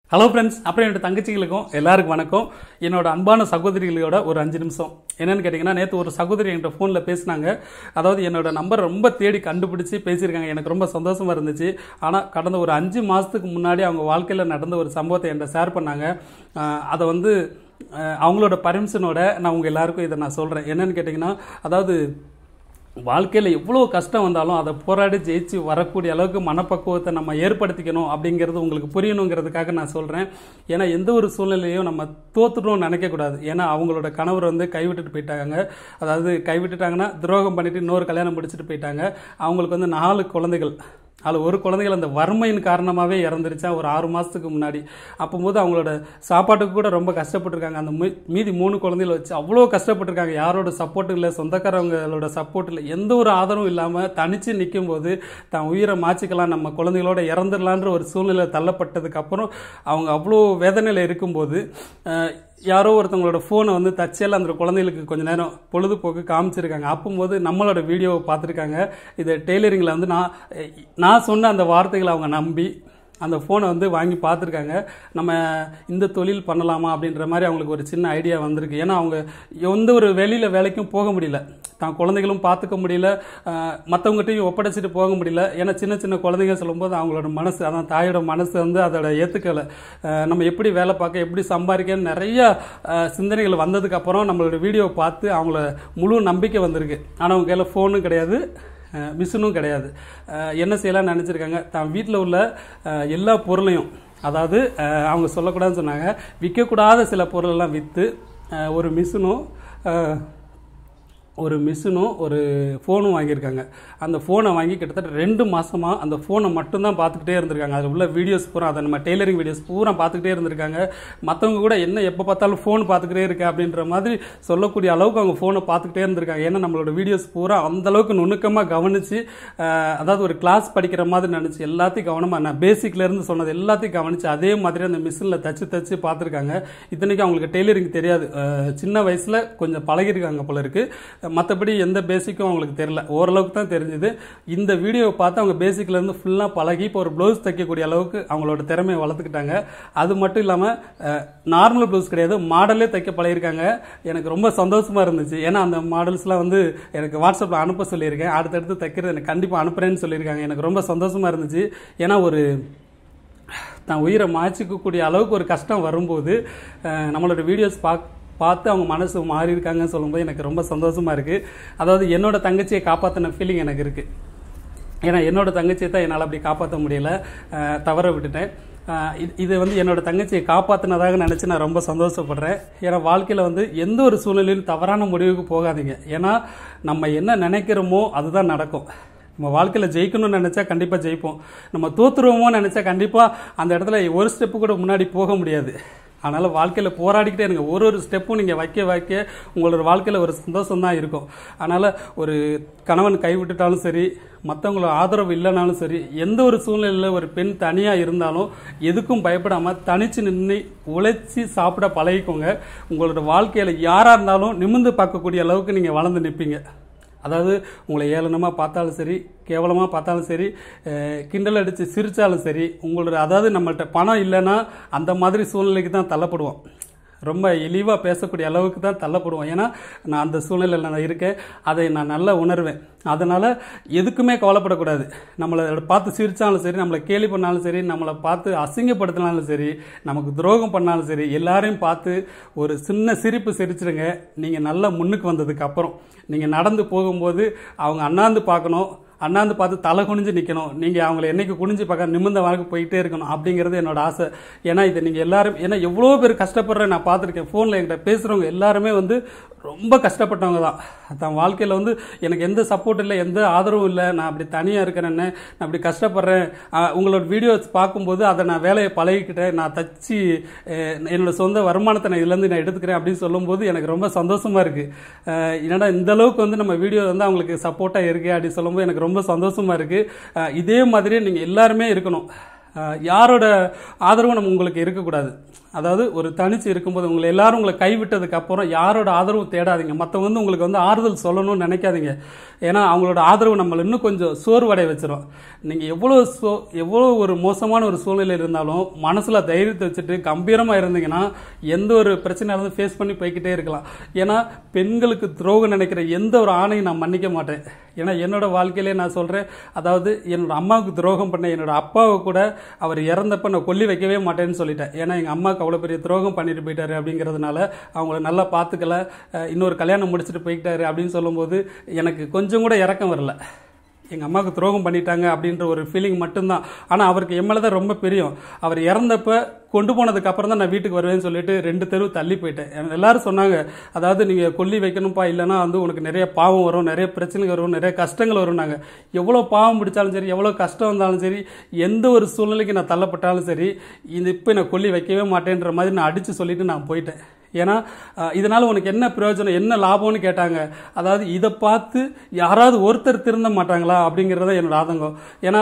hello friends அப்புறம் என்னோட தங்கச்சிகளுக்கும் எல்லாருக்கும் வணக்கம் என்னோட அன்பான சகோதரிகளோட ஒரு அஞ்சு நிமிஷம் என்னன்னு கேட்டிங்கன்னா நேற்று ஒரு சகோதரி என்கிட்ட ஃபோனில் பேசினாங்க அதாவது என்னோட நம்பர் ரொம்ப தேடி கண்டுபிடிச்சி பேசியிருக்காங்க எனக்கு ரொம்ப சந்தோஷமா இருந்துச்சு ஆனால் கடந்த ஒரு அஞ்சு மாதத்துக்கு முன்னாடி அவங்க வாழ்க்கையில் நடந்த ஒரு சம்பவத்தை என்கிட்ட ஷேர் பண்ணாங்க ஆஹ் அதை வந்து ஆஹ் அவங்களோட பர்மிஷனோட நான் உங்கள் எல்லாருக்கும் இதை நான் சொல்கிறேன் என்னன்னு கேட்டிங்கன்னா அதாவது வாழ்க்கையில் எவ்வளோ கஷ்டம் வந்தாலும் அதை போராடி ஜெயிச்சு வரக்கூடிய அளவுக்கு மனப்பக்குவத்தை நம்ம ஏற்படுத்திக்கணும் அப்படிங்கிறது உங்களுக்கு புரியணுங்கிறதுக்காக நான் சொல்கிறேன் ஏன்னா எந்த ஒரு சூழ்நிலையும் நம்ம தோத்துட்டோம்னு நினைக்கக்கூடாது ஏன்னா அவங்களோட கணவர் வந்து கைவிட்டுட்டு போயிட்டாங்க அதாவது கைவிட்டுட்டாங்கன்னா துரோகம் பண்ணிட்டு இன்னொரு கல்யாணம் முடிச்சுட்டு போயிட்டாங்க அவங்களுக்கு வந்து நாலு குழந்தைகள் அதில் ஒரு குழந்தைகள் அந்த வறுமையின் காரணமாகவே இறந்துருச்சா ஒரு ஆறு மாதத்துக்கு முன்னாடி அப்போது அவங்களோட சாப்பாட்டுக்கு கூட ரொம்ப கஷ்டப்பட்டிருக்காங்க அந்த மீ- மீதி மூணு குழந்தைகளை வச்சு அவ்வளோ கஷ்டப்பட்டிருக்காங்க யாரோட சப்போர்ட் இல்லை சொந்தக்காரவங்களோட சப்போர்ட் இல்லை எந்த ஒரு ஆதரவும் இல்லாமல் தனித்து நிற்கும் போது தான் உயிரை மாச்சிக்கலாம் நம்ம குழந்தைகளோட இறந்துடலான்ற ஒரு சூழ்நிலை தள்ளப்பட்டதுக்கு அப்புறம் அவங்க அவ்வளோ வேதனையில் இருக்கும்போது அஹ், யாரோ ஒருத்தவங்களோட ஃபோனை வந்து தச்சேல அந்த குழந்தைகளுக்கு கொஞ்ச நேரம் பொழுதுபோக்கு காமிச்சிருக்காங்க அப்போது நம்மளோட வீடியோவை பார்த்துருக்காங்க இது டெய்லரிங்கில் வந்து நான் நான் சொன்ன அந்த வார்த்தைகளை அவங்க நம்பி அந்த ஃபோனை வந்து வாங்கி பார்த்துருக்காங்க நம்ம இந்த தொழில் பண்ணலாமா அப்படின்ற மாதிரி அவங்களுக்கு ஒரு சின்ன ஐடியா வந்திருக்கு ஏன்னா அவங்க எந்த ஒரு வெளியில் வேலைக்கும் போக முடியல தான் குழந்தைகளும் பார்த்துக்க முடியல மற்றவங்ககிட்டையும் ஒப்படைச்சிட்டு போக முடியல ஏன்னா சின்ன சின்ன குழந்தைங்க சொல்லும்போது அவங்களோட மனசு அதான் தாயோட மனசு வந்து அதோட ஏற்றுக்கலை நம்ம எப்படி வேலை பார்க்க எப்படி சம்பாதிக்கன்னு நிறைய அஹ், சிந்தனைகள் வந்ததுக்கு அப்புறம் நம்மளோட வீடியோ பார்த்து அவங்கள முழு நம்பிக்கை வந்திருக்கு ஆனால் அவங்க கையில் ஃபோனும் கிடையாது அஹ், மிஷினும் கிடையாது அஹ், என்ன செய்யலாம்னு நினச்சிருக்காங்க தான் வீட்டில் உள்ள அஹ், எல்லா பொருளையும் அதாவது அஹ், அவங்க சொல்லக்கூடாதுன்னு சொன்னாங்க விற்கக்கூடாத சில பொருளெல்லாம் விற்று ஒரு மிஷினும் அஹ், ஒரு மிஷினும் ஒரு ஃபோனும் வாங்கியிருக்காங்க அந்த ஃபோனை வாங்கி கிட்டத்தட்ட ரெண்டு மாசமாக அந்த ஃபோனை மட்டும்தான் பார்த்துக்கிட்டே இருந்திருக்காங்க அதில் உள்ள வீடியோஸ் பூரா அதை நம்ம டெய்லரிங் வீடியோஸ் பூரா பார்த்துக்கிட்டே இருந்திருக்காங்க மற்றவங்க கூட என்ன எப்போ பார்த்தாலும் ஃபோன் பார்த்துக்கிட்டே இருக்கு அப்படின்ற மாதிரி சொல்லக்கூடிய அளவுக்கு அவங்க ஃபோனை பார்த்துக்கிட்டே இருந்திருக்காங்க ஏன்னா நம்மளோட வீடியோஸ் பூரா அந்த அளவுக்கு நுணுக்கமாக கவனித்து அதாவது ஒரு கிளாஸ் படிக்கிற மாதிரி நினச்சி எல்லாத்தையும் கவனமாக நான் பேசிக்ல இருந்து சொன்னது எல்லாத்தையும் கவனித்து அதே மாதிரி அந்த மிஷினில் தச்சு தச்சு பார்த்துருக்காங்க இத்தனைக்கும் அவங்களுக்கு டெய்லரிங் தெரியாது அஹ் சின்ன வயசில் கொஞ்சம் பழகிருக்காங்க போல இருக்கு மற்றபடி எந்த பேசிக்கும் அவங்களுக்கு தெரியல ஓரளவுக்கு தான் தெரிஞ்சுது இந்த வீடியோவை பார்த்து அவங்க பேசிக்ல இருந்து ஃபுல்லாக பழகி இப்போ ஒரு ப்ளவுஸ் தைக்கக்கூடிய அளவுக்கு அவங்களோட திறமையை வளர்த்துக்கிட்டாங்க அது மட்டும் இல்லாமல் நார்மல் ப்ளவுஸ் கிடையாது மாடலே தைக்க பழகிருக்காங்க எனக்கு ரொம்ப சந்தோஷமா இருந்துச்சு ஏன்னா அந்த மாடல்ஸ்லாம் வந்து எனக்கு வாட்ஸ்அப்பில் அனுப்ப சொல்லியிருக்கேன் அடுத்தடுத்து தைக்கிறது எனக்கு கண்டிப்பாக அனுப்புறேன்னு சொல்லியிருக்காங்க எனக்கு ரொம்ப சந்தோஷமா இருந்துச்சு ஏன்னா ஒரு தான் உயிரை மாய்ச்சிக்கக்கூடிய அளவுக்கு ஒரு கஷ்டம் வரும்போது அஹ், நம்மளோட வீடியோஸ் பாக் பார்த்து அவங்க மனசு மாறி இருக்காங்கன்னு சொல்லும்போது எனக்கு ரொம்ப சந்தோஷமா இருக்கு அதாவது என்னோட தங்கச்சியை காப்பாற்றின ஃபீலிங் எனக்கு இருக்கு ஏன்னா என்னோட தங்கச்சியை தான் என்னால் அப்படி காப்பாற்ற முடியல அஹ், தவற விட்டுட்டேன் அஹ், இது- இது வந்து என்னோட தங்கச்சியை காப்பாற்றினதாக நினச்சி நான் ரொம்ப சந்தோஷப்படுறேன் ஏன்னா வாழ்க்கையில் வந்து எந்த ஒரு சூழ்நிலையிலும் தவறான முடிவுக்கு போகாதீங்க ஏன்னா நம்ம என்ன நினைக்கிறோமோ அதுதான் நடக்கும் நம்ம வாழ்க்கையில் ஜெயிக்கணும்னு நினச்சா கண்டிப்பாக ஜெயிப்போம் நம்ம தோத்துருவோமோ நினச்சா கண்டிப்பாக அந்த இடத்துல ஒரு ஸ்டெப்பு கூட முன்னாடி போக முடியாது அதனால் வாழ்க்கையில் போராடிக்கிட்டே இருங்க ஒரு ஒரு ஸ்டெப்பும் நீங்கள் வைக்க வைக்க உங்களோட வாழ்க்கையில் ஒரு சந்தோஷம் தான் இருக்கும் அதனால் ஒரு கணவன் கைவிட்டுட்டாலும் சரி மற்றவங்களோட ஆதரவு இல்லைனாலும் சரி எந்த ஒரு சூழ்நிலையில் ஒரு பெண் தனியாக இருந்தாலும் எதுக்கும் பயப்படாமல் தனிச்சு நின்று உழைச்சி சாப்பிட பழகிக்கோங்க உங்களோட வாழ்க்கையில் யாராக இருந்தாலும் நிமிர்ந்து பார்க்கக்கூடிய அளவுக்கு நீங்கள் வளர்ந்து நிற்பீங்க அதாவது உங்களை ஏளனமாக பார்த்தாலும் சரி கேவலமாக பார்த்தாலும் சரி அஹ், கிண்டல் அடித்து சிரித்தாலும் சரி உங்களோட அதாவது நம்மள்ட்ட பணம் இல்லைன்னா அந்த மாதிரி சூழ்நிலைக்கு தான் தள்ளப்படுவோம் ரொம்ப இழிவாக பேசக்கூடிய அளவுக்கு தான் தள்ளப்படுவோம் ஏன்னா நான் அந்த சூழ்நிலையில் நான் இருக்கேன் அதை நான் நல்லா உணர்வேன் அதனால் எதுக்குமே கவலைப்படக்கூடாது நம்மளை பார்த்து சிரித்தாலும் சரி நம்மளை கேலி பண்ணாலும் சரி நம்மளை பார்த்து அசிங்கப்படுத்தினாலும் சரி நமக்கு துரோகம் பண்ணாலும் சரி எல்லாரையும் பார்த்து ஒரு சின்ன சிரிப்பு சிரிச்சிடுங்க நீங்கள் நல்லா முன்னுக்கு வந்ததுக்கு அப்புறம் நீங்கள் நடந்து போகும்போது அவங்க அண்ணாந்து பார்க்கணும் அண்ணாந்து பார்த்து தலை குனிஞ்சு நிற்கணும் நீங்கள் அவங்கள என்னைக்கு குனிஞ்சு பார்க்க நிமிர்ந்த வாழ்க்கை போயிட்டே இருக்கணும் அப்படிங்கிறது என்னோட ஆசை ஏன்னா இதை நீங்கள் எல்லாரும் ஏன்னா எவ்வளோ பேர் கஷ்டப்படுற நான் பார்த்துருக்கேன் ஃபோனில் என்கிட்ட பேசுகிறவங்க எல்லாருமே வந்து ரொம்ப கஷ்டப்பட்டவங்க தான் தன் வாழ்க்கையில் வந்து எனக்கு எந்த சப்போர்ட் இல்லை எந்த ஆதரவும் இல்லை நான் அப்படி தனியாக இருக்கிறேன்னு நான் அப்படி கஷ்டப்படுறேன் ஆஹ் உங்களோட வீடியோஸ் பார்க்கும்போது அதை நான் வேலையை பழகிக்கிட்டேன் நான் தச்சு அஹ் என்னோட சொந்த வருமானத்தை நான் இதுலேருந்து நான் எடுத்துக்கிறேன் அப்படின்னு சொல்லும்போது எனக்கு ரொம்ப சந்தோஷமா இருக்கு அஹ் என்னடா இந்த அளவுக்கு வந்து நம்ம வீடியோ வந்து அவங்களுக்கு சப்போர்ட்டாக இருக்கு அப்படின்னு சொல்லும்போது எனக்கு ரொம்ப சந்தோஷமா இருக்கு அஹ் இதே மாதிரி நீங்கள் எல்லாருமே இருக்கணும் அஹ், யாரோட ஆதரவும் நம்ம உங்களுக்கு இருக்கக்கூடாது அதாவது ஒரு தனிச்சு இருக்கும்போது உங்களை எல்லாரும் உங்களை கைவிட்டதுக்கு அப்புறம் யாரோட ஆதரவும் தேடாதீங்க மற்றவங்க வந்து உங்களுக்கு வந்து ஆறுதல் சொல்லணும்னு நினைக்காதீங்க ஏன்னா அவங்களோட ஆதரவு நம்மளை இன்னும் கொஞ்சம் சோர்வடைய வச்சிரும் நீங்கள் எவ்வளோ சோ எவ்வளோ ஒரு மோசமான ஒரு சூழ்நிலை இருந்தாலும் மனசில் தைரியத்தை வச்சுட்டு கம்பீரமாக இருந்தீங்கன்னா எந்த ஒரு பிரச்சனையாக இருந்தாலும் ஃபேஸ் பண்ணி போய்க்கிட்டே இருக்கலாம் ஏன்னா பெண்களுக்கு துரோகம் நினைக்கிற எந்த ஒரு ஆணையும் நான் மன்னிக்க மாட்டேன் ஏன்னா என்னோட வாழ்க்கையிலே நான் சொல்கிறேன் அதாவது என்னோட அம்மாவுக்கு துரோகம் பண்ண என்னோட அப்பாவை கூட அவர் இறந்தப்ப நான் கொல்லி வைக்கவே மாட்டேன்னு சொல்லிட்டேன் ஏன்னா எங்கள் அம்மாவுக்கு அவ்வளோ பெரிய துரோகம் பண்ணிட்டு போயிட்டாரு அப்படிங்கிறதுனால அவங்கள நல்லா பார்த்துக்கல அஹ் இன்னொரு கல்யாணம் முடிச்சுட்டு போயிட்டாரு அப்படின்னு சொல்லும்போது எனக்கு கொஞ்சம் கூட இறக்கம் வரல எங்கள் அம்மாவுக்கு துரோகம் பண்ணிட்டாங்க அப்படின்ற ஒரு ஃபீலிங் மட்டும்தான் ஆனால் அவருக்கு என் மேலே தான் ரொம்ப பிரியம் அவர் இறந்தப்ப கொண்டு போனதுக்கு அப்புறம் தான் நான் வீட்டுக்கு வருவேன்னு சொல்லிட்டு ரெண்டு தெருவு தள்ளி போயிட்டேன் எனக்கு எல்லாரும் சொன்னாங்க அதாவது நீங்கள் கொல்லி வைக்கணும்ப்பா இல்லைன்னா வந்து உனக்கு நிறைய பாவம் வரும் நிறைய பிரச்சனைகள் வரும் நிறைய கஷ்டங்கள் வரும்னாங்க எவ்வளோ பாவம் பிடிச்சாலும் சரி எவ்வளோ கஷ்டம் வந்தாலும் சரி எந்த ஒரு சூழ்நிலைக்கு நான் தள்ளப்பட்டாலும் சரி இது இப்போ நான் கொல்லி வைக்கவே மாட்டேன்ற மாதிரி நான் அடித்து சொல்லிட்டு நான் போயிட்டேன் ஏன்னா அஹ், இதனால உனக்கு என்ன பிரயோஜனம் என்ன லாபம்னு கேட்டாங்க அதாவது இதை பார்த்து யாராவது ஒருத்தர் திருந்த மாட்டாங்களா அப்படிங்கிறத என்னோட ஆதங்கம் ஏன்னா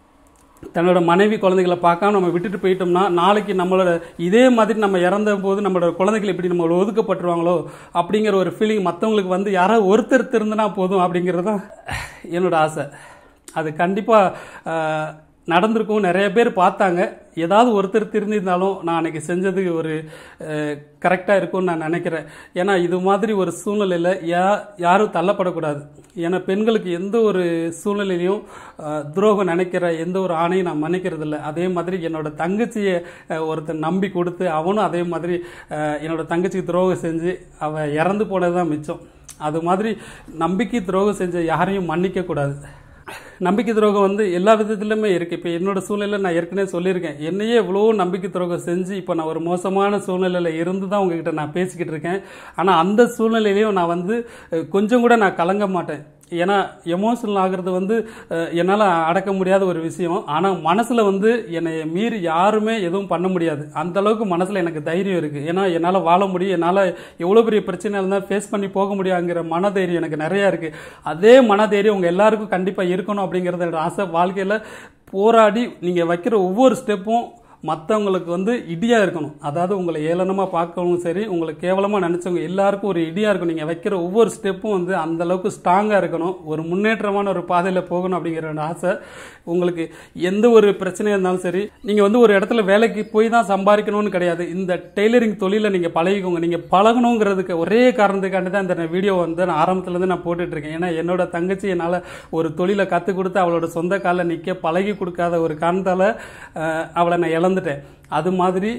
தன்னோட மனைவி குழந்தைகளை பார்க்காம நம்ம விட்டுட்டு போயிட்டோம்னா நாளைக்கு நம்மளோட இதே மாதிரி நம்ம இறந்த போது நம்மளோட குழந்தைகள் எப்படி நம்ம ஒதுக்கப்பட்டுருவாங்களோ அப்படிங்கிற ஒரு ஃபீலிங் மற்றவங்களுக்கு வந்து யாராவது ஒருத்தர் திருந்தினா போதும் அப்படிங்கிறது தான் என்னோட ஆசை அது கண்டிப்பாக நடந்திருக்கும் நிறைய பேர் பார்த்தாங்க ஏதாவது ஒருத்தர் திருந்திருந்தாலும் நான் அன்னைக்கு செஞ்சது ஒரு கரெக்டாக இருக்கும்னு நான் நினைக்கிறேன் ஏன்னா இது மாதிரி ஒரு சூழ்நிலையில் யா யாரும் தள்ளப்படக்கூடாது ஏன்னா பெண்களுக்கு எந்த ஒரு சூழ்நிலையிலையும் அஹ், துரோகம் நினைக்கிற எந்த ஒரு ஆணையும் நான் மன்னிக்கிறது இல்லை அதே மாதிரி என்னோட தங்கச்சியை அஹ், ஒருத்தன் நம்பி கொடுத்து அவனும் அதே மாதிரி அஹ், என்னோட தங்கச்சிக்கு துரோகம் செஞ்சு அவள் இறந்து போனது தான் மிச்சம் அது மாதிரி நம்பிக்கை துரோகம் செஞ்ச யாரையும் மன்னிக்க கூடாது நம்பிக்கை துரோகம் வந்து எல்லா விதத்துலையுமே இருக்குது இப்போ என்னோட சூழ்நிலை நான் ஏற்கனவே சொல்லியிருக்கேன் என்னையே எவ்வளோ நம்பிக்கை துரோகம் செஞ்சு இப்போ நான் ஒரு மோசமான சூழ்நிலையில் இருந்து தான் உங்ககிட்ட நான் பேசிக்கிட்டு இருக்கேன் ஆனால் அந்த சூழ்நிலையிலையும் நான் வந்து அஹ், கொஞ்சம் கூட நான் கலங்க மாட்டேன் ஏன்னா எமோஷனல் ஆகிறது வந்து என்னால் அடக்க முடியாத ஒரு விஷயம் ஆனால் மனசில் வந்து என்னை மீறி யாருமே எதுவும் பண்ண முடியாது அந்த அளவுக்கு மனசில் எனக்கு தைரியம் இருக்குது ஏன்னா என்னால் வாழ முடியும் என்னால் எவ்வளோ பெரிய பிரச்சனை இருந்தால் ஃபேஸ் பண்ணி போக முடியாங்கிற மனதைரியம் எனக்கு நிறையா இருக்குது அதே மனதைரியம் உங்கள் எல்லாருக்கும் கண்டிப்பாக இருக்கணும் அப்படிங்கிறது என்னோட ஆசை வாழ்க்கையில் போராடி நீங்கள் வைக்கிற ஒவ்வொரு ஸ்டெப்பும் மற்றவங்களுக்கு வந்து இடியாக இருக்கணும் அதாவது உங்களை ஏளனமாக பார்க்கவும் சரி உங்களை கேவலமாக நினச்சவங்க எல்லாருக்கும் ஒரு இடியாக இருக்கணும் நீங்கள் வைக்கிற ஒவ்வொரு ஸ்டெப்பும் வந்து அந்த அளவுக்கு ஸ்ட்ராங்காக இருக்கணும் ஒரு முன்னேற்றமான ஒரு பாதையில் போகணும் அப்படிங்கிற ஒரு ஆசை உங்களுக்கு எந்த ஒரு பிரச்சனையாக இருந்தாலும் சரி நீங்கள் வந்து ஒரு இடத்துல வேலைக்கு போய் தான் சம்பாதிக்கணும்னு கிடையாது இந்த டெய்லரிங் தொழிலை நீங்கள் பழகிக்கோங்க நீங்கள் பழகணுங்கிறதுக்கு ஒரே காரணத்துக்காண்டி தான் இந்த வீடியோ வந்து நான் ஆரம்பத்துலேருந்து நான் போட்டுட்டு இருக்கேன் ஏன்னா என்னோட தங்கச்சி என்னால் ஒரு தொழிலை கற்றுக் கொடுத்து அவளோட சொந்த காலில் நிற்க பழகி கொடுக்காத ஒரு காரணத்தால் அஹ், அவளை நான் இழந்துட்டேன் அது மாதிரி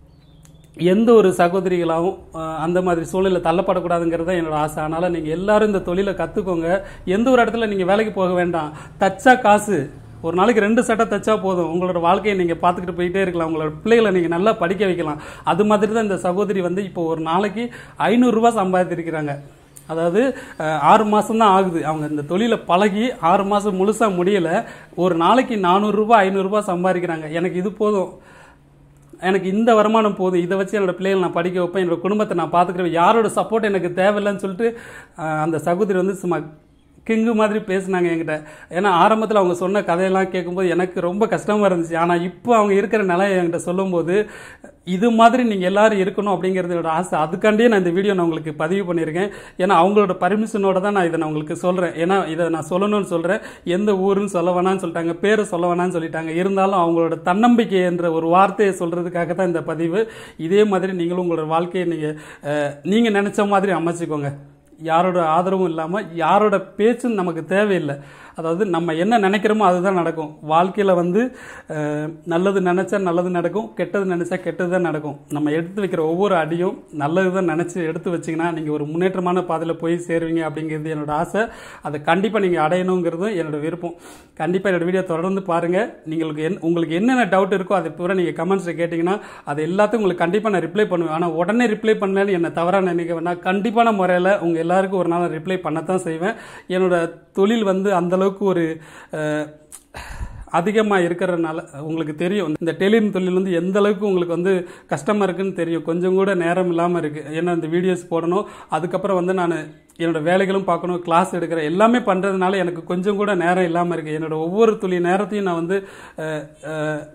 எந்த ஒரு சகோதரிகளாகவும் அஹ், அந்த மாதிரி சூழலில் தள்ளப்படக்கூடாதுங்கிறது தான் என்னோட ஆசை அதனால் நீங்கள் எல்லாரும் இந்த தொழிலை கற்றுக்கோங்க எந்த ஒரு இடத்துல நீங்கள் வேலைக்கு போக வேண்டாம் தச்சா காசு ஒரு நாளைக்கு ரெண்டு சட்டை தச்சா போதும் உங்களோட வாழ்க்கையை நீங்கள் பார்த்துக்கிட்டு போயிட்டே இருக்கலாம் உங்களோட பிள்ளைகளை நீங்கள் நல்லா படிக்க வைக்கலாம் அது மாதிரி தான் இந்த சகோதரி வந்து இப்போ ஒரு நாளைக்கு ஐநூறுரூவா சம்பாதித்திருக்கிறாங்க அதாவது அஹ், ஆறு மாதம் தான் ஆகுது அவங்க இந்த தொழிலை பழகி ஆறு மாதம் முழுசாக முடியலை ஒரு நாளைக்கு நானூறுரூவா ஐநூறுரூவா சம்பாதிக்கிறாங்க எனக்கு இது போதும் எனக்கு இந்த வருமானம் போதும் இதை வச்சு என்னோட பிள்ளைகளை நான் படிக்க வைப்பேன் என்னோட குடும்பத்தை நான் பார்த்துக்கிறேன் யாரோட சப்போர்ட் எனக்கு தேவையில்லைன்னு சொல்லிட்டு அஹ், அந்த சகோதரி வந்து சும்மா கிங்கு மாதிரி பேசினாங்க என்கிட்ட ஏன்னா ஆரம்பத்தில் அவங்க சொன்ன கதையெல்லாம் கேட்கும்போது எனக்கு ரொம்ப கஷ்டமாக இருந்துச்சு ஆனால் இப்போ அவங்க இருக்கிற நிலையை என்கிட்ட சொல்லும்போது இது மாதிரி நீங்கள் எல்லாரும் இருக்கணும் அப்படிங்கிறது என்னோட ஆசை அதுக்காண்டியே நான் இந்த வீடியோ நான் உங்களுக்கு பதிவு பண்ணியிருக்கேன் ஏன்னா அவங்களோட பர்மிஷனோட தான் நான் இதை நான் உங்களுக்கு சொல்கிறேன் ஏன்னா இதை நான் சொல்லணும்னு சொல்கிறேன் எந்த ஊருன்னு சொல்ல வேணாம்னு சொல்லிட்டாங்க பேரை சொல்ல வேணாம்னு சொல்லிட்டாங்க இருந்தாலும் அவங்களோட தன்னம்பிக்கை என்ற ஒரு வார்த்தையை சொல்கிறதுக்காக தான் இந்த பதிவு இதே மாதிரி நீங்களும் உங்களோட வாழ்க்கையை நீங்கள் நீங்கள் நினச்ச மாதிரி அமைச்சிக்கோங்க யாரோட ஆதரவும் இல்லாமல் யாரோட பேச்சும் நமக்கு தேவையில்லை அதாவது நம்ம என்ன நினைக்கிறோமோ அதுதான் நடக்கும் வாழ்க்கையில் வந்து அஹ், நல்லது நினச்சா நல்லது நடக்கும் கெட்டது நினச்சா கெட்டது தான் நடக்கும் நம்ம எடுத்து வைக்கிற ஒவ்வொரு அடியும் நல்லது தான் நினச்சி எடுத்து வச்சிங்கன்னா நீங்கள் ஒரு முன்னேற்றமான பாதையில் போய் சேருவீங்க அப்படிங்கிறது என்னோட ஆசை அதை கண்டிப்பாக நீங்கள் அடையணுங்கிறதும் என்னோட விருப்பம் கண்டிப்பாக என்னோட வீடியோ தொடர்ந்து பாருங்கள் நீங்களுக்கு என் உங்களுக்கு என்னென்ன டவுட் இருக்கோ அதை பூரா நீங்கள் கமெண்ட்ஸில் கேட்டிங்கன்னா அது எல்லாத்துக்கும் உங்களுக்கு கண்டிப்பாக நான் ரிப்ளை பண்ணுவேன் ஆனால் உடனே ரிப்ளை பண்ணாலும் என்னை தவறாக நினைக்க வேணாம் கண்டிப்பான முறையில் உங்கள் எல்லாருக்கும் ஒரு நாள் ரிப்ளை பண்ணத்தான் செய்வேன் என்னோட தொழில் வந்து அந்த அளவுக்கு ஒரு அஹ், அதிகமாக இருக்கிறதுனால உங்களுக்கு தெரியும் இந்த டெய்லரிங் தொழில் வந்து எந்த அளவுக்கு உங்களுக்கு வந்து கஷ்டமாக இருக்குன்னு தெரியும் கொஞ்சம் கூட நேரம் இல்லாமல் இருக்குது ஏன்னா இந்த வீடியோஸ் போடணும் அதுக்கப்புறம் வந்து நான் என்னோட வேலைகளும் பார்க்கணும் கிளாஸ் எடுக்கிறேன் எல்லாமே பண்ணுறதுனால எனக்கு கொஞ்சம் கூட நேரம் இல்லாமல் இருக்குது என்னோட ஒவ்வொரு துளி நேரத்தையும் நான் வந்து அஹ், அஹ்,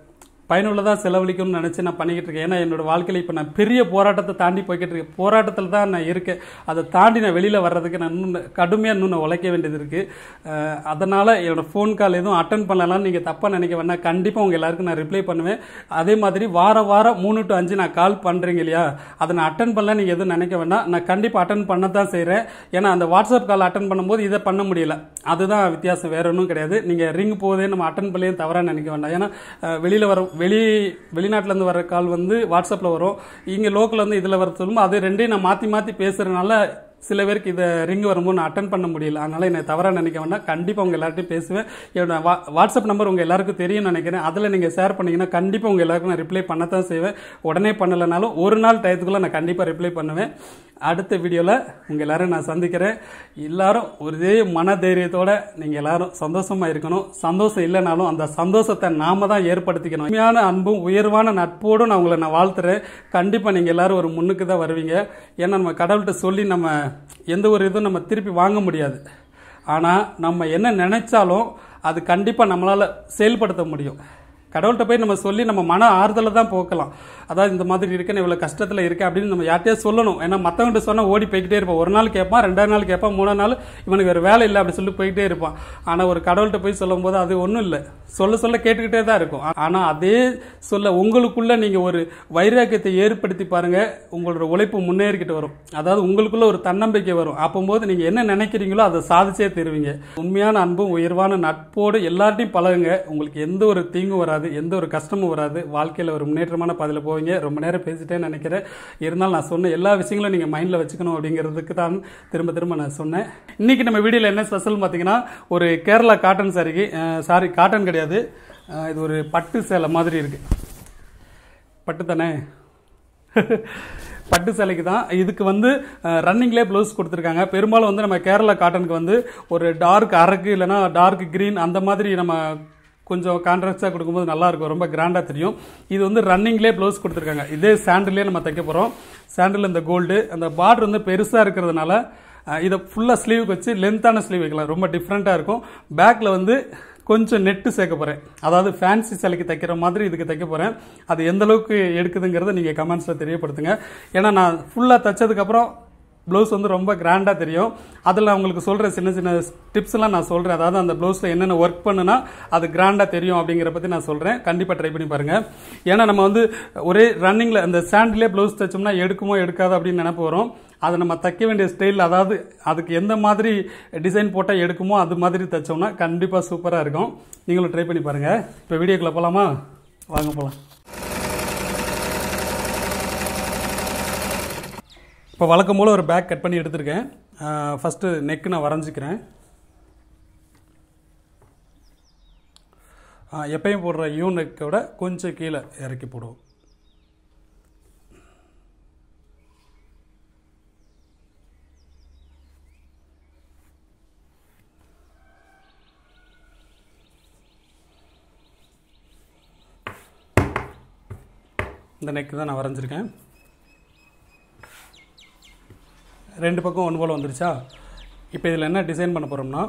பயனுள்ளதாக செலவழிக்கணும்னு நினச்சி நான் பண்ணிக்கிட்டு இருக்கேன் ஏன்னா என்னோட வாழ்க்கையில் இப்போ நான் பெரிய போராட்டத்தை தாண்டி போய்கிட்டு இருக்கேன் போராட்டத்தில் தான் நான் இருக்கேன் அதை தாண்டி நான் வெளியில் வர்றதுக்கு நான் இன்னும் கடுமையாக இன்னும் நான் உழைக்க வேண்டியது இருக்குது அதனால் என்னோட ஃபோன் கால் எதுவும் அட்டன் பண்ணலாம் நீங்கள் தப்பாக நினைக்க வேணாம் கண்டிப்பாக உங்கள் எல்லாருக்கும் நான் ரிப்ளை பண்ணுவேன் அதே மாதிரி வாரம் வாரம் மூணு டு அஞ்சு நான் கால் பண்ணுறீங்க இல்லையா அதை நான் அட்டன் பண்ணல நீங்கள் எதுவும் நினைக்க வேண்டாம் நான் கண்டிப்பாக அட்டன் பண்ண தான் செய்கிறேன் ஏன்னா அந்த வாட்ஸ்அப் கால் அட்டன் பண்ணும்போது இதை பண்ண முடியல அதுதான் வித்தியாசம் வேற ஒன்றும் கிடையாது நீங்கள் ரிங் போதே நம்ம அட்டன் பண்ணலையும் தவறாக நினைக்க வேண்டாம் ஏன்னா வெளியில் வர வெளி வெளிநாட்டிலேருந்து வர கால் வந்து வாட்ஸ்அப்பில் வரும் இங்கே லோக்கல் வந்து இதில் வர சொல்லும்போது அது ரெண்டையும் நான் மாற்றி மாற்றி பேசுகிறதுனால சில பேருக்கு இதை ரிங் வரும்போது நான் அட்டன் பண்ண முடியல அதனால் என்னை தவறாக நினைக்க வேண்டாம் கண்டிப்பாக உங்கள் எல்லார்ட்டையும் பேசுவேன் என்னோட வா வாட்ஸ்அப் நம்பர் உங்கள் எல்லாருக்கும் தெரியும்னு நினைக்கிறேன் அதில் நீங்கள் ஷேர் பண்ணீங்கன்னா கண்டிப்பாக உங்கள் எல்லாருக்கும் நான் ரிப்ளை பண்ண தான் செய்வேன் உடனே பண்ணலைனாலும் ஒரு நாள் டயத்துக்குள்ளே நான் கண்டிப்பாக ரிப்ளை பண்ணுவேன் அடுத்த வீடியோவில் உங்கள் எல்லாரும் நான் சந்திக்கிறேன் எல்லாரும் ஒரே மன தைரியத்தோட நீங்கள் எல்லாரும் சந்தோஷமாக இருக்கணும் சந்தோஷம் இல்லைனாலும் அந்த சந்தோஷத்தை நாம தான் ஏற்படுத்திக்கணும் உண்மையான அன்பும் உயர்வான நட்போடும் நான் உங்களை நான் வாழ்த்துறேன் கண்டிப்பாக நீங்கள் எல்லாரும் ஒரு முன்னுக்கு தான் வருவீங்க ஏன்னா நம்ம கடவுள்கிட்ட சொல்லி நம்ம எந்த ஒரு இதுவும் நம்ம திருப்பி வாங்க முடியாது ஆனால் நம்ம என்ன நினைச்சாலும் அது கண்டிப்பாக நம்மளால் செயல்படுத்த முடியும் கடவுள்கிட்ட போய் நம்ம சொல்லி நம்ம மன ஆறுதலை தான் போக்கலாம் அதாவது இந்த மாதிரி இருக்கேன் இவ்வளோ கஷ்டத்தில் இருக்கேன் அப்படின்னு நம்ம யார்ட்டையே சொல்லணும் ஏன்னா மற்றவங்கிட்ட சொன்னால் ஓடி போய்கிட்டே இருப்பான் ஒரு நாள் கேட்பான் ரெண்டாவது நாள் கேட்பான் மூணாவது நாள் இவனுக்கு வேறு வேலை இல்லை அப்படி சொல்லி போய்கிட்டே இருப்பான் ஆனால் ஒரு கடவுள்கிட்ட போய் சொல்லும் போது அது ஒன்றும் இல்லை சொல்ல சொல்ல கேட்டுக்கிட்டே தான் இருக்கும் ஆனால் அதே சொல்ல உங்களுக்குள்ள நீங்கள் ஒரு வைராக்கியத்தை ஏற்படுத்தி பாருங்க உங்களோட உழைப்பு முன்னேறிக்கிட்டு வரும் அதாவது உங்களுக்குள்ள ஒரு தன்னம்பிக்கை வரும் அப்போது நீங்கள் என்ன நினைக்கிறீங்களோ அதை சாதிச்சே தருவீங்க உண்மையான அன்பும் உயர்வான நட்போடு எல்லார்ட்டையும் பழகுங்க உங்களுக்கு எந்த ஒரு தீங்கும் வராது எந்த ஒரு கஷ்டமும் வராது வாழ்க்கையில் ஒரு முன்னேற்றமான பாதையில் போவீங்க ரொம்ப நேரம் பேசிட்டேன்னு நினைக்கிறேன் இருந்தாலும் நான் சொன்ன எல்லா விஷயங்களும் நீங்கள் மைண்டில் வச்சுக்கணும் அப்படிங்கிறதுக்கு தான் திரும்ப திரும்ப நான் சொன்னேன் இன்னைக்கு நம்ம வீடியோவில் என்ன ஸ்பெஷல் பார்த்தீங்கன்னா ஒரு கேரளா காட்டன் சாரிக்கு சாரி காட்டன் கிடையாது அஹ் இது ஒரு பட்டு சேலை மாதிரி இருக்கு பட்டு தானே பட்டு சேலைக்கு தான் இதுக்கு வந்து ரன்னிங்லேயே ப்ளவுஸ் கொடுத்துருக்காங்க பெரும்பாலும் வந்து நம்ம கேரளா காட்டனுக்கு வந்து ஒரு டார்க் அரக்கு இல்லைன்னா டார்க் க்ரீன் அந்த மாதிரி நம்ம கொஞ்சம் கான்ட்ராக்டாக கொடுக்கும்போது நல்லா இருக்கும் ரொம்ப கிராண்டாக தெரியும் இது வந்து ரன்னிங்லேயே ப்ளவுஸ் கொடுத்துருக்காங்க இதே சாண்டிலே நம்ம தைக்க போகிறோம் சாண்டில் இந்த கோல்டு அந்த பார்டர் வந்து பெருசாக இருக்கிறதுனால அஹ், இதை ஃபுல்லாக ஸ்லீவுக்கு வச்சு லென்த்தான ஸ்லீவ் வைக்கலாம் ரொம்ப டிஃப்ரெண்ட்டாக இருக்கும் பேக்கில் வந்து கொஞ்சம் நெட்டு சேர்க்க போகிறேன் அதாவது ஃபேன்சி சிலைக்கு தைக்கிற மாதிரி இதுக்கு தைக்க போகிறேன் அது எந்த அளவுக்கு எடுக்குதுங்கிறத நீங்கள் கமெண்ட்ஸில் தெரியப்படுத்துங்க ஏன்னா நான் ஃபுல்லாக தைச்சதுக்கப்புறம் ப்ளவுஸ் வந்து ரொம்ப கிராண்டாக தெரியும் அதில் நான் உங்களுக்கு சொல்கிற சின்ன சின்ன டிப்ஸ்லாம் நான் சொல்கிறேன் அதாவது அந்த ப்ளவுஸில் என்னென்ன ஒர்க் பண்ணுனா அது கிராண்டாக தெரியும் அப்படிங்கிற பற்றி நான் சொல்கிறேன் கண்டிப்பாக ட்ரை பண்ணி பாருங்கள் ஏன்னா நம்ம வந்து ஒரே ரன்னிங்கில் அந்த சாண்டிலே ப்ளவுஸ் தைச்சோம்னா எடுக்குமோ எடுக்காது அப்படின்னு நினைப்பு வரும் அதை நம்ம தைக்க வேண்டிய ஸ்டைல் அதாவது அதுக்கு எந்த மாதிரி டிசைன் போட்டால் எடுக்குமோ அது மாதிரி தைச்சோம்னா கண்டிப்பாக சூப்பராக இருக்கும் நீங்களும் ட்ரை பண்ணி பாருங்கள் இப்போ வீடியோக்குள்ளே போகலாமா வாங்க போகலாம் இப்போ வழக்கம் போல் ஒரு பேக் கட் பண்ணி எடுத்திருக்கேன் ஃபஸ்ட்டு நெக்கு நான் வரைஞ்சிக்கிறேன் ஆ, எப்பயும் போடுற யூ நெக்கை விட கொஞ்சம் கீழே இறக்கி போடுவோம் இந்த நெக்கு தான் நான் வரைஞ்சிருக்கேன் ரெண்டு பக்கம் ஒன்று போல் வந்துருச்சா இப்போ இதில் என்ன டிசைன் பண்ண போகிறோம்னா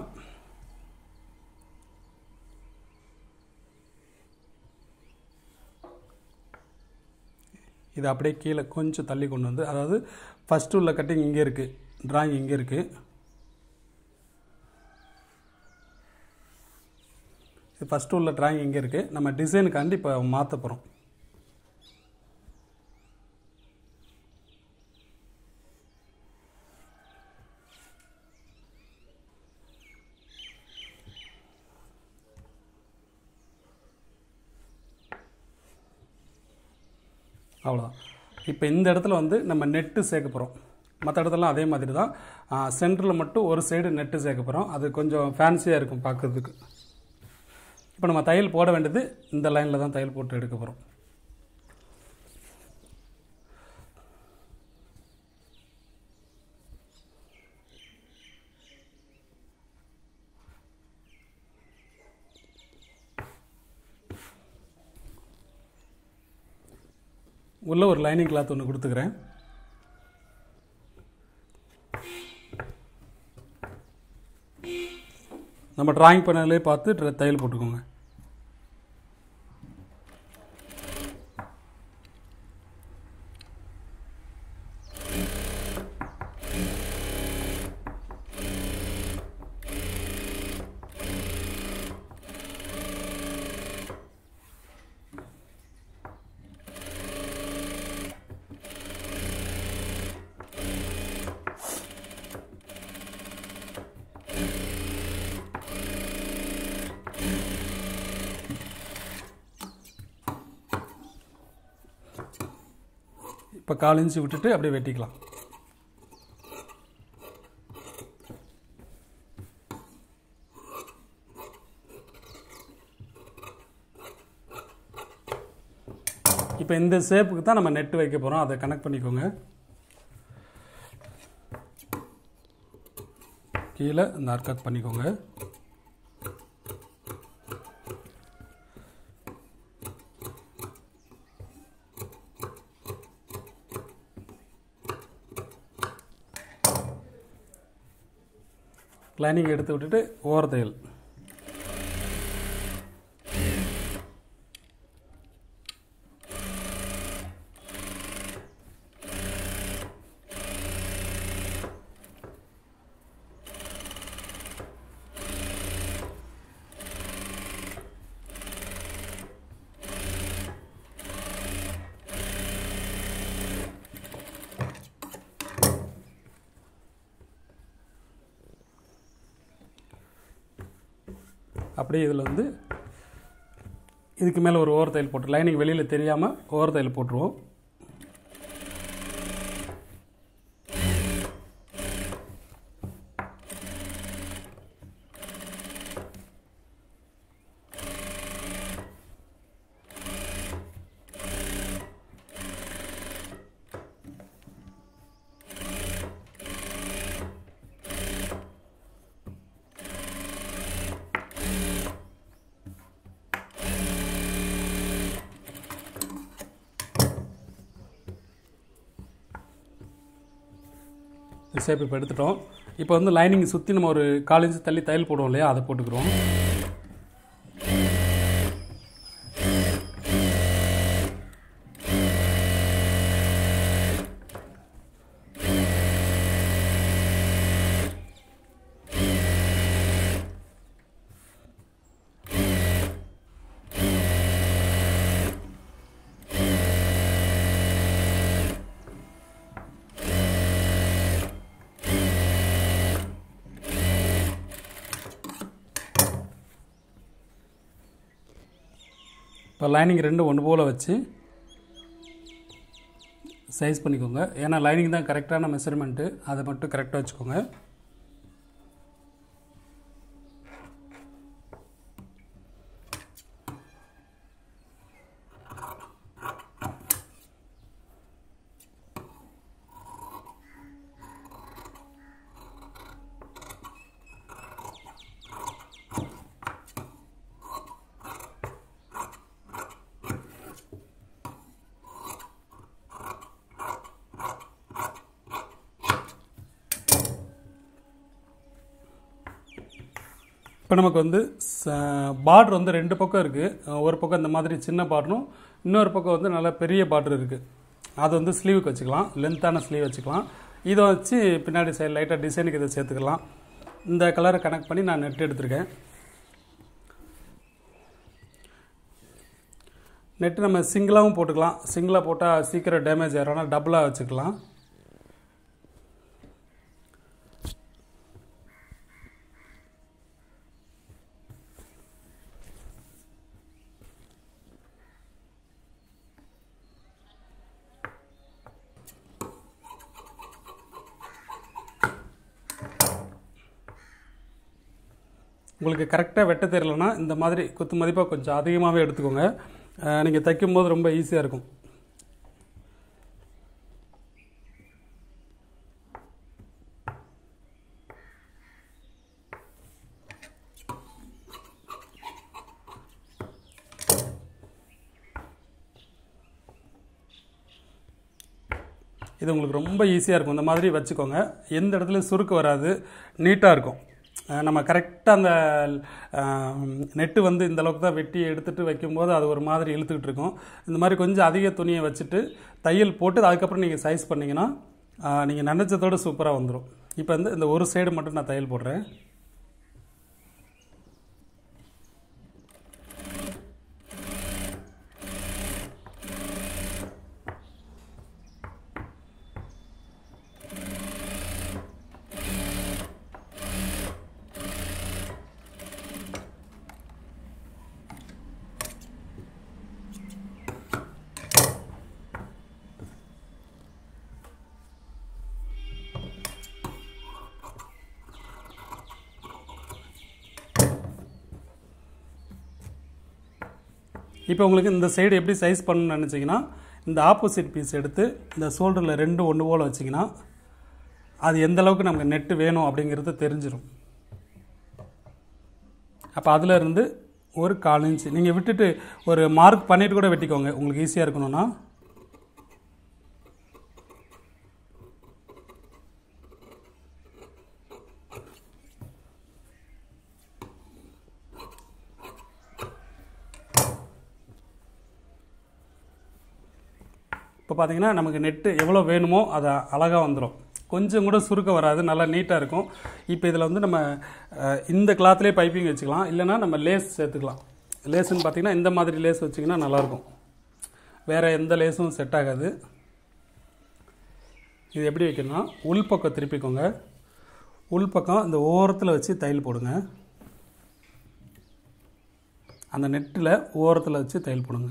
இது அப்படியே கீழே கொஞ்சம் தள்ளி கொண்டு வந்து அதாவது ஃபஸ்ட்டு உள்ள கட்டிங் இங்கே இருக்குது டிராயிங் இங்கே இருக்குது இது ஃபஸ்ட்டு உள்ள டிராயிங் இங்கே இருக்குது நம்ம டிசைனுக்காண்டி இப்போ மாற்ற போகிறோம் அவ்வளோதான் இப்போ இந்த இடத்துல வந்து நம்ம நெட்டு சேர்க்க போகிறோம் மற்ற இடத்துலலாம் அதே மாதிரி தான் சென்டரில் மட்டும் ஒரு சைடு நெட்டு சேர்க்க போகிறோம் அது கொஞ்சம் ஃபேன்சியாக இருக்கும் பார்க்கறதுக்கு இப்போ நம்ம தையல் போட வேண்டியது இந்த லைனில் தான் தையல் போட்டு எடுக்க போகிறோம் உள்ள ஒரு லைனிங் கிளாத் ஒன்று கொடுத்துக்கிறேன் நம்ம டிராயிங் பண்ணதிலே பார்த்து ட்ர- தையல் போட்டுக்கோங்க இப்போ கால் இன்ச்சு விட்டுட்டு அப்படியே வெட்டிக்கலாம் இப்போ இந்த ஷேப்புக்கு தான் நம்ம நெட் வைக்க போகிறோம் அதை கனெக்ட் பண்ணிக்கோங்க கீழே இந்த அர்க்கட் பண்ணிக்கோங்க லைனிங் எடுத்து விட்டுட்டு ஓர தையல் அப்படியே இதில் வந்து இதுக்கு மேலே ஒரு ஓர தையல் போட்டு லைனிங் வெளியில் தெரியாமல் ஓர தையல் போட்டுருவோம் ஷேப் இப்போ எடுத்துட்டோம் இப்போ வந்து லைனிங் சுற்றி நம்ம ஒரு கால் இன்ச்சு தள்ளி தையல் போடுவோம் இல்லையா அதை போட்டுக்கிறோம் இப்போ லைனிங் ரெண்டு ஒன்று போல் வச்சு சைஸ் பண்ணிக்கோங்க ஏன்னா லைனிங் தான் கரெக்டான மெஷர்மெண்ட்டு அதை மட்டும் கரெக்டாக வச்சுக்கோங்க இப்போ நமக்கு வந்து பார்டர் வந்து ரெண்டு பக்கம் இருக்குது ஒரு பக்கம் இந்த மாதிரி சின்ன பார்டரும் இன்னொரு பக்கம் வந்து நல்ல பெரிய பார்டர் இருக்குது அது வந்து ஸ்லீவுக்கு வச்சுக்கலாம் லென்த்தான ஸ்லீவ் வச்சுக்கலாம் இதை வச்சு பின்னாடி சைடு லைட்டாக டிசைனுக்கு இதை சேர்த்துக்கலாம் இந்த கலரை கனெக்ட் பண்ணி நான் நெட் எடுத்திருக்கேன் நெட்டு நம்ம சிங்கிளாகவும் போட்டுக்கலாம் சிங்கிளாக போட்டால் சீக்கிரம் டேமேஜ் ஆகிறோம்னா டபுளாக வச்சுக்கலாம் உங்களுக்கு கரெக்டாக வெட்ட தெரியலனா இந்த மாதிரி குத்து மதிப்பாக கொஞ்சம் அதிகமாகவே எடுத்துக்கோங்க நீங்கள் தைக்கும் போது ரொம்ப ஈஸியாக இருக்கும் இது உங்களுக்கு ரொம்ப ஈஸியாக இருக்கும் இந்த மாதிரி வச்சுக்கோங்க எந்த இடத்துலையும் சுருக்கு வராது நீட்டாக இருக்கும் அஹ் நம்ம கரெக்டாக அந்த நெட்டு வந்து இந்த அளவுக்கு தான் வெட்டி எடுத்துகிட்டு வைக்கும்போது அது ஒரு மாதிரி இழுத்துக்கிட்டு இருக்கும் இந்த மாதிரி கொஞ்சம் அதிக துணியை வச்சுட்டு தையல் போட்டு அதுக்கப்புறம் நீங்கள் சைஸ் பண்ணிங்கன்னா நீங்கள் நினச்சதோடு சூப்பராக வந்துடும் இப்போ வந்து இந்த ஒரு சைடு மட்டும் நான் தையல் போடுறேன் இப்போ உங்களுக்கு இந்த சைடு எப்படி சைஸ் பண்ணணும்னு நினச்சிங்கன்னா இந்த ஆப்போசிட் பீஸ் எடுத்து இந்த ஷோல்டரில் ரெண்டு ஒன்று போல் வச்சிங்கன்னா அது எந்த அளவுக்கு நமக்கு நெட்டு வேணும் அப்படிங்கிறது தெரிஞ்சிடும் அப்போ அதில் இருந்து ஒரு கால் இன்ச்சு நீங்கள் விட்டுட்டு ஒரு மார்க் பண்ணிட்டு கூட வெட்டிக்கோங்க உங்களுக்கு ஈஸியாக இருக்கணும்னா இப்போ பார்த்தீங்கன்னா நமக்கு நெட்டு எவ்வளோ வேணுமோ அது அழகாக வந்துடும் கொஞ்சம் கூட சுருக்க வராது நல்லா நீட்டாக இருக்கும் இப்போ இதில் வந்து நம்ம அஹ், இந்த கிளாத்லேயே பைப்பிங் வச்சுக்கலாம் இல்லைன்னா நம்ம லேஸ் சேர்த்துக்கலாம் லேஸுன்னு பார்த்தீங்கன்னா இந்த மாதிரி லேஸ் வச்சிங்கன்னா நல்லாயிருக்கும் வேறு எந்த லேஸும் செட் ஆகாது இது எப்படி வைக்கணும்னா உள் பக்கம் திருப்பிக்கோங்க உள் பக்கம் இந்த ஓரத்தில் வச்சு தையல் போடுங்க அந்த நெட்டில் ஓரத்தில் வச்சு தையல் போடுங்க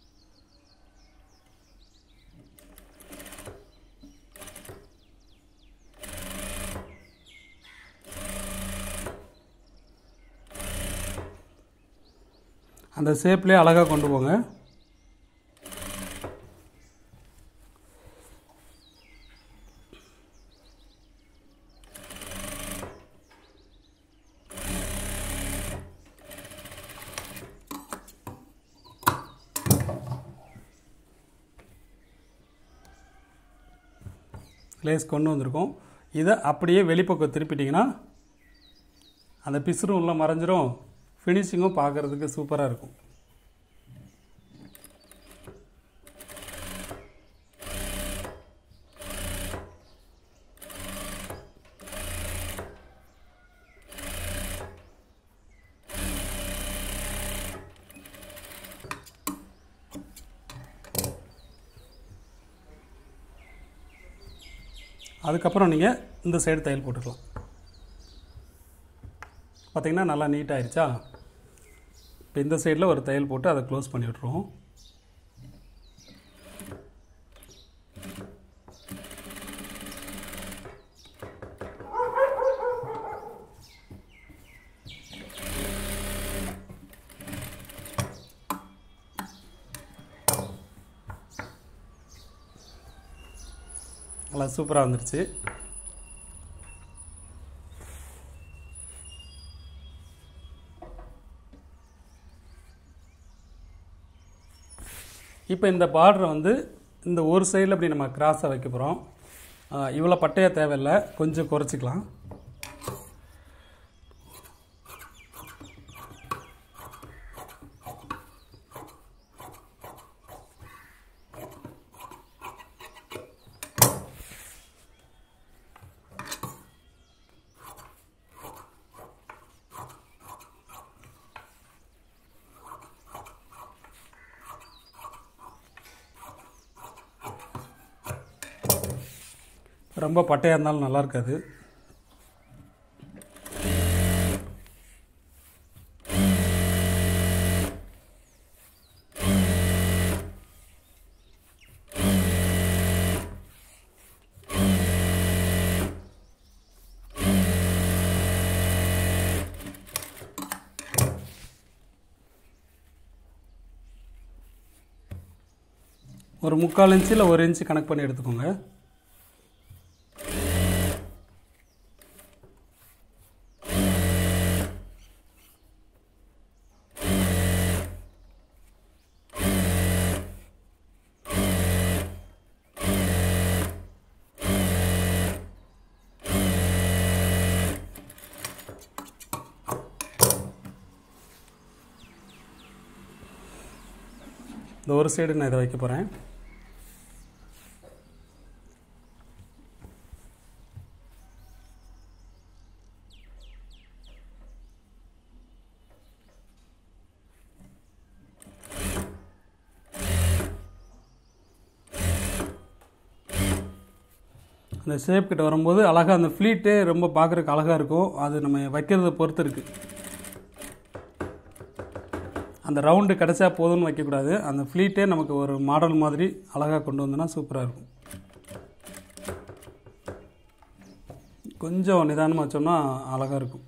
அந்த ஷேப்லேயே அழகாக கொண்டு போங்க லேஸ் கொண்டு வந்திருக்கோம் இதை அப்படியே வெளிப்பக்கம் திருப்பிட்டிங்கன்னா அந்த பிசுறும் உள்ள மறைஞ்சிரும் ஃபினிஷிங்கும் பார்க்குறதுக்கு சூப்பராக இருக்கும் அதுக்கப்புறம் நீங்கள் இந்த சைடு தையல் போட்டுக்கலாம் பார்த்தீங்கன்னா நல்லா நீட் ஆயிடுச்சா இப்போ இந்த சைடில் ஒரு தையல் போட்டு அதை க்ளோஸ் பண்ணி விட்ருவோம் நல்லா சூப்பராக வந்துருச்சு இப்போ இந்த பார்டரை வந்து இந்த ஒரு சைடில் இப்படி நம்ம கிராஸாக வைக்க போகிறோம் இவ்வளோ பட்டையாக தேவையில்லை கொஞ்சம் குறைச்சிக்கலாம் ரொம்ப பட்டையாக இருந்தாலும் நல்லா இருக்காது ஒரு முக்கால் இன்ச்சு இல்லை ஒரு இன்ச்சு கணக்கு பண்ணி எடுத்துக்கோங்க இந்த ஒரு சைடு நான் இதை வைக்க போகிறேன் அந்த ஷேப் கிட்ட வரும்போது அழகாக அந்த ஃப்ளீட்டே ரொம்ப பார்க்குறதுக்கு அழகாக இருக்கும் அது நம்ம வைக்கிறத பொறுத்து இருக்குது அந்த ரவுண்டு கிடச்சா போதும்னு வைக்கக்கூடாது அந்த ஃப்ளீட்டே நமக்கு ஒரு மாடல் மாதிரி அழகாக கொண்டு வந்தோன்னா சூப்பராக இருக்கும் கொஞ்சம் நிதானமாக வச்சோம்னா அழகாக இருக்கும்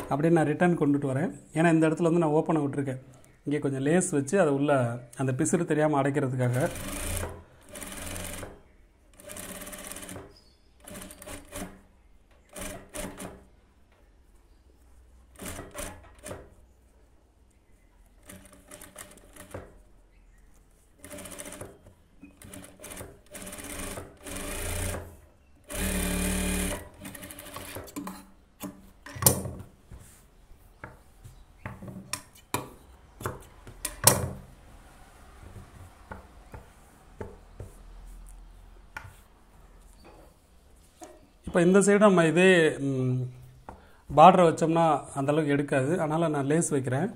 அப்படியே நான் ரிட்டர்ன் கொண்டுட்டு வரேன் ஏன்னா இந்த இடத்துல வந்து நான் ஓப்பனை விட்டுருக்கேன் இங்கே கொஞ்சம் லேஸ் வச்சு அதை உள்ள அந்த பிசுறு தெரியாமல் அடைக்கிறதுக்காக இப்போ இந்த சைடு நம்ம இதே பார்டரை வச்சோம்னா அந்த அளவுக்கு எடுக்காது அதனால் நான் லேஸ் வைக்கிறேன்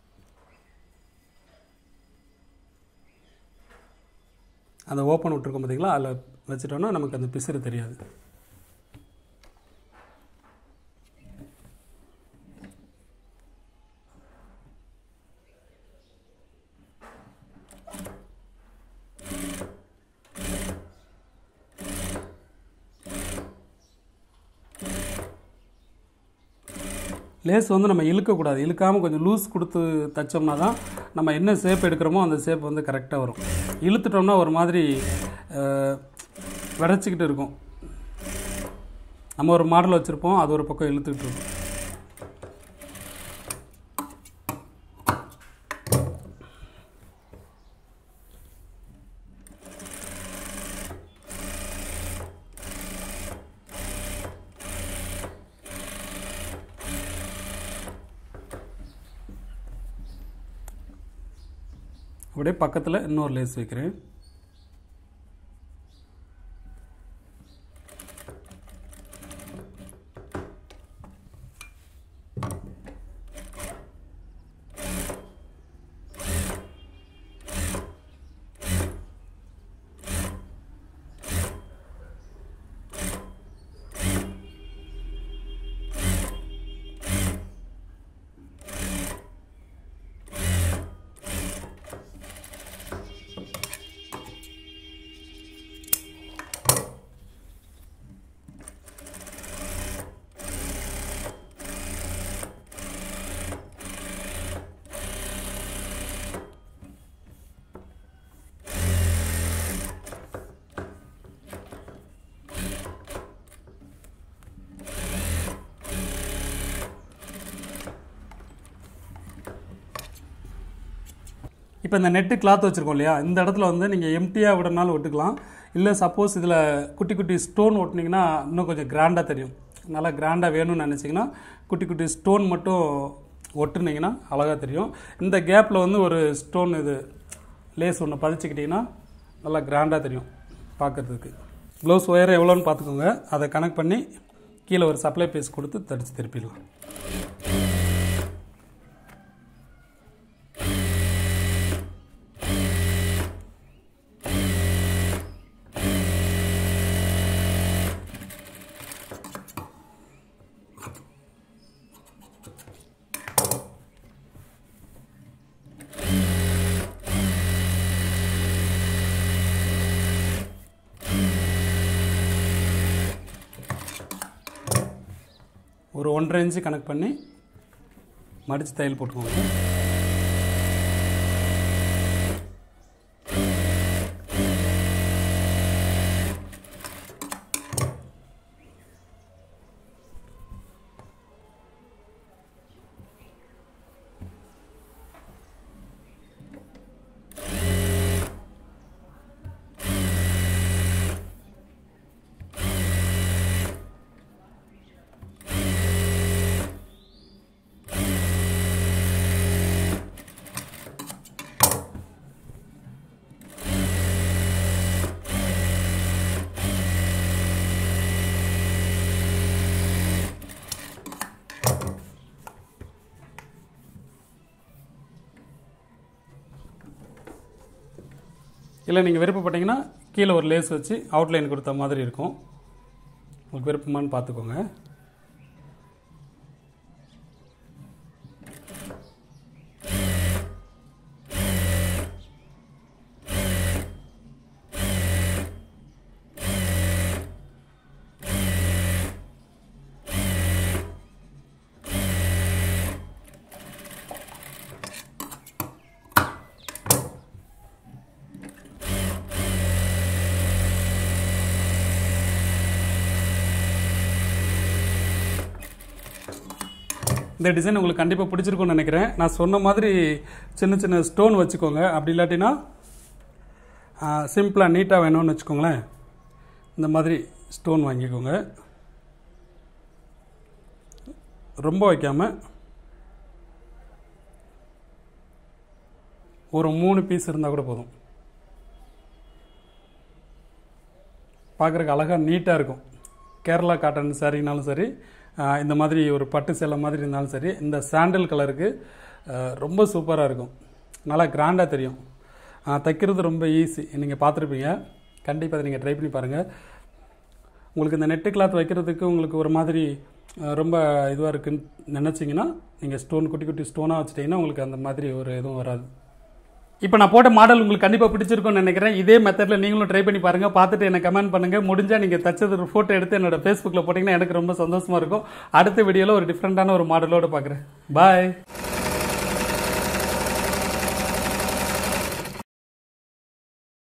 அந்த ஓப்பன் விட்டுருக்கோம் பார்த்தீங்களா அதில் வச்சுட்டோம்னா நமக்கு அந்த பிசுறு தெரியாது லேஸ் வந்து நம்ம இழுக்கக்கூடாது இழுக்காமல் கொஞ்சம் லூஸ் கொடுத்து தைச்சோம்னா தான் நம்ம என்ன ஷேப் எடுக்கிறோமோ அந்த ஷேப் வந்து கரெக்டாக வரும் இழுத்துட்டோம்னா ஒரு மாதிரி அஹ், விரைச்சிக்கிட்டு இருக்கும் நம்ம ஒரு மாடல் வச்சுருப்போம் அது ஒரு பக்கம் இழுத்துக்கிட்டு இருக்கும் அப்படியே பக்கத்தில் இன்னொரு லேஸ் வைக்கிறேன் இப்போ இந்த நெட்டு கிளாத் வச்சுருக்கோம் இல்லையா இந்த இடத்துல வந்து நீங்கள் எம்டியாக விடனாலும் ஒட்டுக்கலாம் இல்லை சப்போஸ் இதில் குட்டி குட்டி ஸ்டோன் ஒட்டினீங்கன்னா இன்னும் கொஞ்சம் கிராண்டாக தெரியும் நல்லா கிராண்டாக வேணும்னு நினச்சிங்கன்னா குட்டி குட்டி ஸ்டோன் மட்டும் ஒட்டுனீங்கன்னா அழகாக தெரியும் இந்த கேப்பில் வந்து ஒரு ஸ்டோன் இது லேஸ் ஒன்று பதிச்சுக்கிட்டிங்கன்னா நல்லா கிராண்டாக தெரியும் பார்க்குறதுக்கு ப்ளவுஸ் ஒயர் எவ்வளோன்னு பார்த்துக்கோங்க அதை கனெக்ட் பண்ணி கீழே ஒரு சப்ளை பீஸ் கொடுத்து தடிச்சு திருப்பிடலாம் ஒரு ஒன்றரை இன்ச்சு கனெக்ட் பண்ணி மடித்து தையல் போட்டுக்கோங்க இல்லை நீங்கள் விருப்பப்பட்டீங்கன்னா கீழே ஒரு லேஸ் வச்சு அவுட்லைன் கொடுத்த மாதிரி இருக்கும் உங்களுக்கு விருப்பமான்னு பார்த்துக்கோங்க இந்த டிசைன் உங்களுக்கு கண்டிப்பாக பிடிச்சிருக்கும்னு நினைக்கிறேன் நான் சொன்ன மாதிரி சின்ன சின்ன ஸ்டோன் வச்சுக்கோங்க அப்படி இல்லாட்டினா சிம்பிளாக நீட்டாக வேணும்னு வச்சுக்கோங்களேன் இந்த மாதிரி ஸ்டோன் வாங்கிக்கோங்க ரொம்ப வைக்காமல் ஒரு மூணு பீஸ் இருந்தால் கூட போதும் பார்க்குறக்கு அழகாக நீட்டாக இருக்கும் கேரளா காட்டன் சாரினாலும் சரி ஆஹ் இந்த மாதிரி ஒரு பட்டு சேலை மாதிரி இருந்தாலும் சரி இந்த சாண்டல் கலருக்கு ஆஹ் ரொம்ப சூப்பராக இருக்கும் நல்லா கிராண்டாக தெரியும் ஆஹ் தைக்கிறது ரொம்ப ஈஸி நீங்கள் பார்த்துருப்பீங்க கண்டிப்பாக அதை நீங்கள் ட்ரை பண்ணி பாருங்கள் உங்களுக்கு இந்த நெட்டு கிளாத் வைக்கிறதுக்கு உங்களுக்கு ஒரு மாதிரி அஹ், ரொம்ப இதுவாக இருக்குன்னு நினச்சிங்கன்னா நீங்கள் ஸ்டோன் குட்டி குட்டி ஸ்டோனாக வச்சுட்டிங்கன்னா உங்களுக்கு அந்த மாதிரி ஒரு எதுவும் வராது இப்போ நான் போட்ட மாடல் உங்களுக்கு கண்டிப்பாக பிடிச்சிருக்கும்னு நினைக்கிறேன் இதே மெத்தடில் நீங்களும் ட்ரை பண்ணி பாருங்கள் பார்த்துட்டு எனக்கு கமெண்ட் பண்ணுங்கள் முடிஞ்சால் நீங்கள் தச்சது ஒரு ஃபோட்டோ எடுத்து என்னோட ஃபேஸ்புக்கில் போட்டிங்கன்னா எனக்கு ரொம்ப சந்தோஷமாக இருக்கும் அடுத்த வீடியோவில் ஒரு டிஃப்ரெண்ட்டான ஒரு மாடலோடு பார்க்குறேன் பாய்